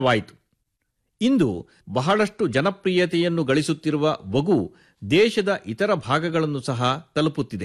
ವಾಯಿತು ಇಂದು ಬಹಳಷ್ಟು ಜನಪ್ರಿಯತೆಯನ್ನು ಗಳಿಸುತ್ತಿರುವ ವಗು ದೇಶದ ಇತರ ಭಾಗಗಳನ್ನು ಸಹ ತಲುಪುತ್ತಿದೆ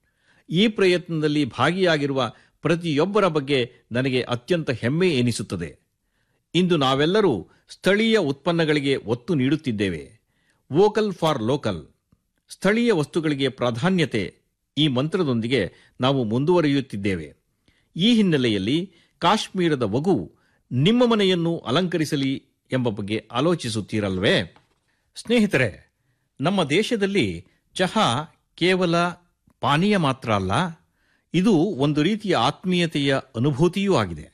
ಈ ಪ್ರಯತ್ನದಲ್ಲಿ ಭಾಗಿಯಾಗಿರುವ ಪ್ರತಿಯೊಬ್ಬರ ಬಗ್ಗೆ ನನಗೆ ಅತ್ಯಂತ ಹೆಮ್ಮೆ ಎನಿಸುತ್ತದೆ ಇಂದು ನಾವೆಲ್ಲರೂ ಸ್ಥಳೀಯ ಉತ್ಪನ್ನಗಳಿಗೆ ಒತ್ತು ನೀಡುತ್ತಿದ್ದೇವೆ ವೋಕಲ್ ಫಾರ್ ಲೋಕಲ್ ಸ್ಥಳೀಯ ವಸ್ತುಗಳಿಗೆ ಪ್ರಾಧಾನ್ಯತೆ ಈ ಮಂತ್ರದೊಂದಿಗೆ ನಾವು ಮುಂದುವರಿಯುತ್ತಿದ್ದೇವೆ ಈ ಹಿನ್ನೆಲೆಯಲ್ಲಿ ಕಾಶ್ಮೀರದ ವಗು ನಿಮ್ಮ ಮನೆಯನ್ನು ಅಲಂಕರಿಸಲಿ ಎಂಬ ಬಗ್ಗೆ ಆಲೋಚಿಸುತ್ತೀರಲ್ವೇ ಸ್ನೇಹಿತರೆ ನಮ್ಮ ದೇಶದಲ್ಲಿ ಚಹಾ ಕೇವಲ ಪಾನೀಯ ಮಾತ್ರ ಅಲ್ಲ ಇದು ಒಂದು ರೀತಿಯ ಆತ್ಮೀಯತೆಯ ಅನುಭೂತಿಯೂ ಆಗಿದೆ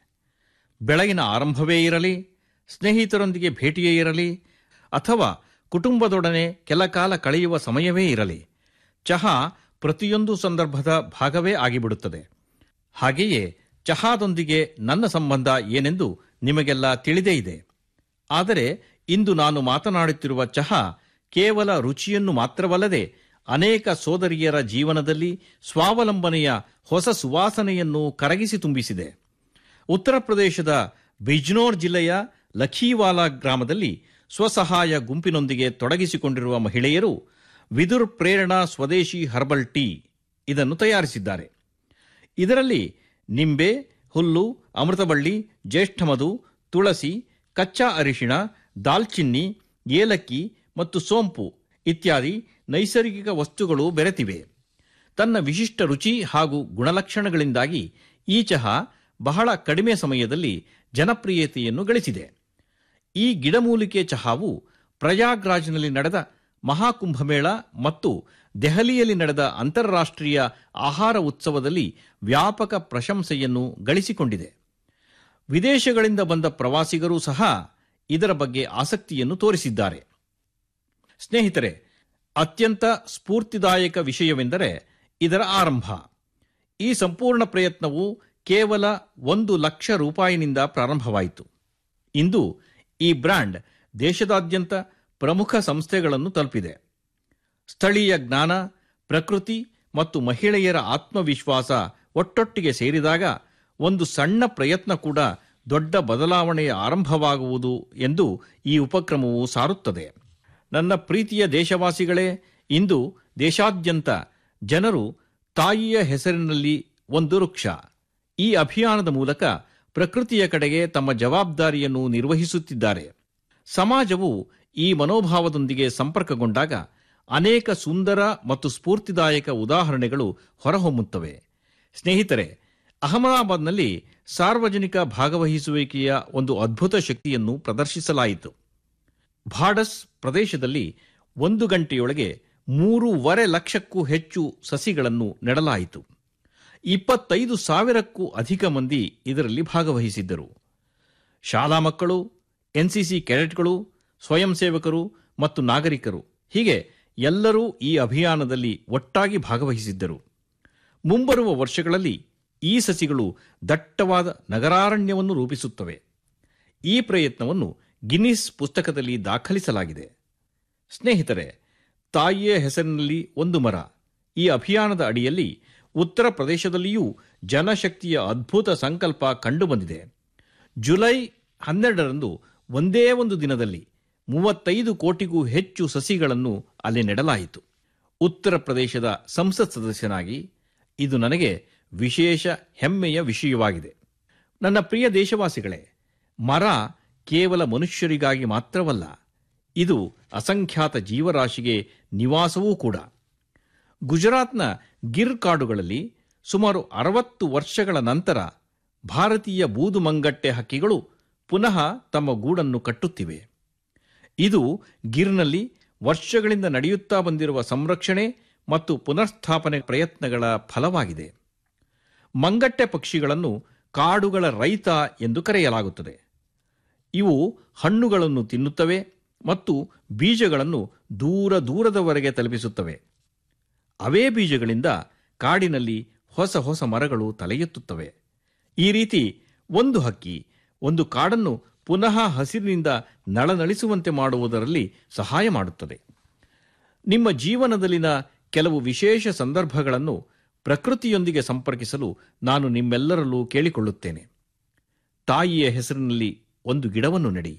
ಬೆಳಗಿನ ಆರಂಭವೇ ಇರಲಿ ಸ್ನೇಹಿತರೊಂದಿಗೆ ಭೇಟಿಯೇ ಇರಲಿ ಅಥವಾ ಕುಟುಂಬದೊಡನೆ ಕೆಲ ಕಾಲ ಕಳೆಯುವ ಸಮಯವೇ ಇರಲಿ ಚಹಾ ಪ್ರತಿಯೊಂದು ಸಂದರ್ಭದ ಭಾಗವೇ ಆಗಿಬಿಡುತ್ತದೆ ಹಾಗೆಯೇ ಚಹಾದೊಂದಿಗೆ ನನ್ನ ಸಂಬಂಧ ಏನೆಂದು ನಿಮಗೆಲ್ಲ ತಿಳಿದೇ ಇದೆ ಆದರೆ ಇಂದು ನಾನು ಮಾತನಾಡುತ್ತಿರುವ ಚಹಾ ಕೇವಲ ರುಚಿಯನ್ನು ಮಾತ್ರವಲ್ಲದೆ ಅನೇಕ ಸೋದರಿಯರ ಜೀವನದಲ್ಲಿ ಸ್ವಾವಲಂಬನೆಯ ಹೊಸ ಸುವಾಸನೆಯನ್ನು ಕರಗಿಸಿ ತುಂಬಿಸಿದೆ ಉತ್ತರ ಪ್ರದೇಶದ ಬಿಜ್ನೋರ್ ಜಿಲ್ಲೆಯ ಲಖೀವಾಲಾ ಗ್ರಾಮದಲ್ಲಿ ಸ್ವಸಹಾಯ ಗುಂಪಿನೊಂದಿಗೆ ತೊಡಗಿಸಿಕೊಂಡಿರುವ ಮಹಿಳೆಯರು ವಿದುರ್ ಪ್ರೇರಣಾ ಸ್ವದೇಶಿ ಹರ್ಬಲ್ ಟೀ ಇದನ್ನು ತಯಾರಿಸಿದ್ದಾರೆ ಇದರಲ್ಲಿ ನಿಂಬೆ ಹುಲ್ಲು ಅಮೃತಬಳ್ಳಿ ಜ್ಯೇಷ್ಠಮಧು ತುಳಸಿ ಕಚ್ಚಾ ಅರಿಶಿಣ ದಾಲ್ಚಿನ್ನಿ ಏಲಕ್ಕಿ ಮತ್ತು ಸೋಂಪು ಇತ್ಯಾದಿ ನೈಸರ್ಗಿಕ ವಸ್ತುಗಳು ಬೆರೆತಿವೆ ತನ್ನ ವಿಶಿಷ್ಟ ರುಚಿ ಹಾಗೂ ಗುಣಲಕ್ಷಣಗಳಿಂದಾಗಿ ಈ ಚಹಾ ಬಹಳ ಕಡಿಮೆ ಸಮಯದಲ್ಲಿ ಜನಪ್ರಿಯತೆಯನ್ನು ಗಳಿಸಿದೆ ಈ ಗಿಡಮೂಲಿಕೆ ಚಹಾವು ಪ್ರಯಾಗ್ರಾಜ್ನಲ್ಲಿ ನಡೆದ ಮಹಾಕುಂಭಮೇಳ ಮತ್ತು ದೆಹಲಿಯಲ್ಲಿ ನಡೆದ ಅಂತಾರಾಷ್ಟ್ರೀಯ ಆಹಾರ ಉತ್ಸವದಲ್ಲಿ ವ್ಯಾಪಕ ಪ್ರಶಂಸೆಯನ್ನು ಗಳಿಸಿಕೊಂಡಿದೆ ವಿದೇಶಗಳಿಂದ ಬಂದ ಪ್ರವಾಸಿಗರೂ ಸಹ ಇದರ ಬಗ್ಗೆ ಆಸಕ್ತಿಯನ್ನು ತೋರಿಸಿದ್ದಾರೆ ಸ್ನೇಹಿತರೆ ಅತ್ಯಂತ ಸ್ಫೂರ್ತಿದಾಯಕ ವಿಷಯವೆಂದರೆ ಇದರ ಆರಂಭ ಈ ಸಂಪೂರ್ಣ ಪ್ರಯತ್ನವು ಕೇವಲ ಒಂದು ಲಕ್ಷ ರೂಪಾಯಿನಿಂದ ಪ್ರಾರಂಭವಾಯಿತು ಇಂದು ಈ ಬ್ರ್ಯಾಂಡ್ ದೇಶದಾದ್ಯಂತ ಪ್ರಮುಖ ಸಂಸ್ಥೆಗಳನ್ನು ತಲುಪಿದೆ ಸ್ಥಳೀಯ ಜ್ಞಾನ ಪ್ರಕೃತಿ ಮತ್ತು ಮಹಿಳೆಯರ ಆತ್ಮವಿಶ್ವಾಸ ಒಟ್ಟೊಟ್ಟಿಗೆ ಸೇರಿದಾಗ ಒಂದು ಸಣ್ಣ ಪ್ರಯತ್ನ ಕೂಡ ದೊಡ್ಡ ಬದಲಾವಣೆಯ ಆರಂಭವಾಗುವುದು ಎಂದು ಈ ಉಪಕ್ರಮವು ಸಾರುತ್ತದೆ ನನ್ನ ಪ್ರೀತಿಯ ದೇಶವಾಸಿಗಳೇ ಇಂದು ದೇಶಾದ್ಯಂತ ಜನರು ತಾಯಿಯ ಹೆಸರಿನಲ್ಲಿ ಒಂದು ವೃಕ್ಷ ಈ ಅಭಿಯಾನದ ಮೂಲಕ ಪ್ರಕೃತಿಯ ಕಡೆಗೆ ತಮ್ಮ ಜವಾಬ್ದಾರಿಯನ್ನು ನಿರ್ವಹಿಸುತ್ತಿದ್ದಾರೆ ಸಮಾಜವು ಈ ಮನೋಭಾವದೊಂದಿಗೆ ಸಂಪರ್ಕಗೊಂಡಾಗ ಅನೇಕ ಸುಂದರ ಮತ್ತು ಸ್ಫೂರ್ತಿದಾಯಕ ಉದಾಹರಣೆಗಳು ಹೊರಹೊಮ್ಮುತ್ತವೆ ಸ್ನೇಹಿತರೆ ಅಹಮದಾಬಾದ್ನಲ್ಲಿ ಸಾರ್ವಜನಿಕ ಭಾಗವಹಿಸುವಿಕೆಯ ಒಂದು ಅದ್ಭುತ ಶಕ್ತಿಯನ್ನು ಪ್ರದರ್ಶಿಸಲಾಯಿತು ಭಾಡಸ್ ಪ್ರದೇಶದಲ್ಲಿ ಒಂದು ಗಂಟೆಯೊಳಗೆ ಮೂರೂವರೆ ಲಕ್ಷಕ್ಕೂ ಹೆಚ್ಚು ಸಸಿಗಳನ್ನು ನೆಡಲಾಯಿತು ಇಪ್ಪತ್ತೈದು ಸಾವಿರಕ್ಕೂ ಅಧಿಕ ಮಂದಿ ಇದರಲ್ಲಿ ಭಾಗವಹಿಸಿದ್ದರು ಶಾಲಾ ಮಕ್ಕಳು ಎನ್ಸಿಸಿ ಕೆಡೆಟ್ಗಳು ಸ್ವಯಂ ಸೇವಕರು ಮತ್ತು ನಾಗರಿಕರು ಹೀಗೆ ಎಲ್ಲರೂ ಈ ಅಭಿಯಾನದಲ್ಲಿ ಒಟ್ಟಾಗಿ ಭಾಗವಹಿಸಿದ್ದರು ಮುಂಬರುವ ವರ್ಷಗಳಲ್ಲಿ ಈ ಸಸಿಗಳು ದಟ್ಟವಾದ ನಗರಾರಣ್ಯವನ್ನು ರೂಪಿಸುತ್ತವೆ ಈ ಪ್ರಯತ್ನವನ್ನು ಗಿನ್ನಿಸ್ ಪುಸ್ತಕದಲ್ಲಿ ದಾಖಲಿಸಲಾಗಿದೆ ಸ್ನೇಹಿತರೆ ತಾಯಿಯ ಹೆಸರಿನಲ್ಲಿ ಒಂದು ಮರ ಈ ಅಭಿಯಾನದ ಅಡಿಯಲ್ಲಿ ಉತ್ತರ ಪ್ರದೇಶದಲ್ಲಿಯೂ ಜನಶಕ್ತಿಯ ಅದ್ಭುತ ಸಂಕಲ್ಪ ಕಂಡುಬಂದಿದೆ ಜುಲೈ ಹನ್ನೆರಡರಂದು ಒಂದೇ ಒಂದು ದಿನದಲ್ಲಿ ಮೂವತ್ತೈದು ಕೋಟಿಗೂ ಹೆಚ್ಚು ಸಸಿಗಳನ್ನು ಅಲ್ಲಿ ನೆಡಲಾಯಿತು ಉತ್ತರ ಪ್ರದೇಶದ ಸಂಸತ್ ಸದಸ್ಯನಾಗಿ ಇದು ನನಗೆ ವಿಶೇಷ ಹೆಮ್ಮೆಯ ವಿಷಯವಾಗಿದೆ ನನ್ನ ಪ್ರಿಯ ದೇಶವಾಸಿಗಳೇ ಮರ ಕೇವಲ ಮನುಷ್ಯರಿಗಾಗಿ ಮಾತ್ರವಲ್ಲ ಇದು ಅಸಂಖ್ಯಾತ ಜೀವರಾಶಿಗೆ ನಿವಾಸವೂ ಕೂಡ ಗುಜರಾತ್ನ ಗಿರ್ ಕಾಡುಗಳಲ್ಲಿ ಸುಮಾರು ಅರವತ್ತು ವರ್ಷಗಳ ನಂತರ ಭಾರತೀಯ ಬೂದುಮಂಗಟ್ಟೆ ಹಕ್ಕಿಗಳು ಪುನಃ ತಮ್ಮ ಗೂಡನ್ನು ಕಟ್ಟುತ್ತಿವೆ ಇದು ಗಿರ್ನಲ್ಲಿ ವರ್ಷಗಳಿಂದ ನಡೆಯುತ್ತಾ ಬಂದಿರುವ ಸಂರಕ್ಷಣೆ ಮತ್ತು ಪುನರ್ಸ್ಥಾಪನೆ ಪ್ರಯತ್ನಗಳ ಫಲವಾಗಿದೆ ಮಂಗಟ್ಟೆ ಪಕ್ಷಿಗಳನ್ನು ಕಾಡುಗಳ ರೈತ ಎಂದು ಕರೆಯಲಾಗುತ್ತದೆ ಇವು ಹಣ್ಣುಗಳನ್ನು ತಿನ್ನುತ್ತವೆ ಮತ್ತು ಬೀಜಗಳನ್ನು ದೂರ ದೂರದವರೆಗೆ ತಲುಪಿಸುತ್ತವೆ ಅವೇ ಬೀಜಗಳಿಂದ ಕಾಡಿನಲ್ಲಿ ಹೊಸ ಹೊಸ ಮರಗಳು ತಲೆ ಎತ್ತುತ್ತವೆ ಈ ರೀತಿ ಒಂದು ಹಕ್ಕಿ ಒಂದು ಕಾಡನ್ನು ಪುನಃ ಹಸಿರಿನಿಂದ ನಳನಳಿಸುವಂತೆ ಮಾಡುವುದರಲ್ಲಿ ಸಹಾಯ ಮಾಡುತ್ತದೆ ನಿಮ್ಮ ಜೀವನದಲ್ಲಿನ ಕೆಲವು ವಿಶೇಷ ಸಂದರ್ಭಗಳನ್ನು ಪ್ರಕೃತಿಯೊಂದಿಗೆ ಸಂಪರ್ಕಿಸಲು ನಾನು ನಿಮ್ಮೆಲ್ಲರಲ್ಲೂ ಕೇಳಿಕೊಳ್ಳುತ್ತೇನೆ ತಾಯಿಯ ಹೆಸರಿನಲ್ಲಿ ಒಂದು ಗಿಡವನ್ನು ನೆಡಿ